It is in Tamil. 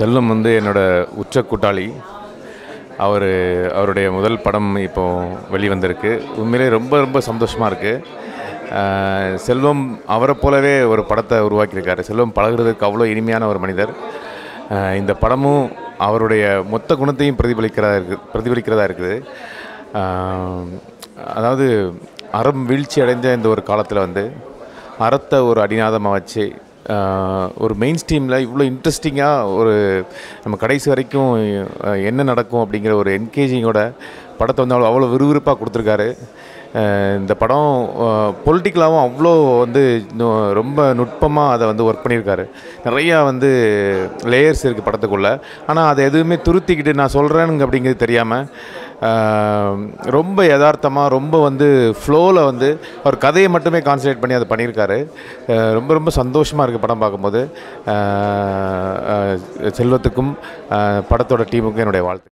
செல்வம் வந்து என்னோட உச்ச கூட்டாளி அவர் அவருடைய முதல் படம் இப்போ வெளிவந்திருக்கு உண்மையிலே ரொம்ப ரொம்ப சந்தோஷமாக இருக்குது செல்வம் அவரை போலவே ஒரு படத்தை உருவாக்கியிருக்காரு செல்வம் பழகுறதுக்கு அவ்வளோ இனிமையான ஒரு மனிதர் அஹ் இந்த படமும் அவருடைய மொத்த குணத்தையும் பிரதிபலிக்கிறதா இருக்குது பிரதிபலிக்கிறதா இருக்குது அஹ் அதாவது அறம் வீழ்ச்சி அடைந்த இந்த ஒரு காலத்தில் வந்து அறத்தை ஒரு அடிநாதமாக வச்சு ஆஹ், ஒரு மெயின் ஸ்ட்ரீமில் இவ்வளோ இன்ட்ரெஸ்டிங்காக ஒரு நம்ம கடைசி வரைக்கும் அஹ், என்ன நடக்கும் அப்படிங்கிற ஒரு என்கேஜிங்கோட படத்தை வந்து அவ்வளோ அவ்வளோ விறுவிறுப்பாக கொடுத்துருக்காரு அஹ், இந்த படம் பொலிட்டிக்கலாகவும் அவ்வளோ வந்து இன்னும் ரொம்ப நுட்பமாக அதை வந்து ஒர்க் பண்ணியிருக்காரு நிறையா வந்து லேயர்ஸ் இருக்குது படத்துக்குள்ளே ஆனால் அதை எதுவுமே துருத்திக்கிட்டு நான் சொல்கிறேனுங்க அப்படிங்கிறது தெரியாமல் ஆஹ் ரொம்ப யதார்த்தமாக ரொம்ப வந்து ஃப்ளோவில் வந்து அவர் கதையை மட்டுமே கான்சன்ட்ரேட் பண்ணி அதை பண்ணியிருக்காரு ஆஹ் ரொம்ப ரொம்ப சந்தோஷமாக இருக்குது படம் பார்க்கும்போது ஆஹ் ஆஹ் செல்வத்துக்கும் ஆஹ் படத்தோட டீமுக்கும் என்னுடைய வாழ்த்து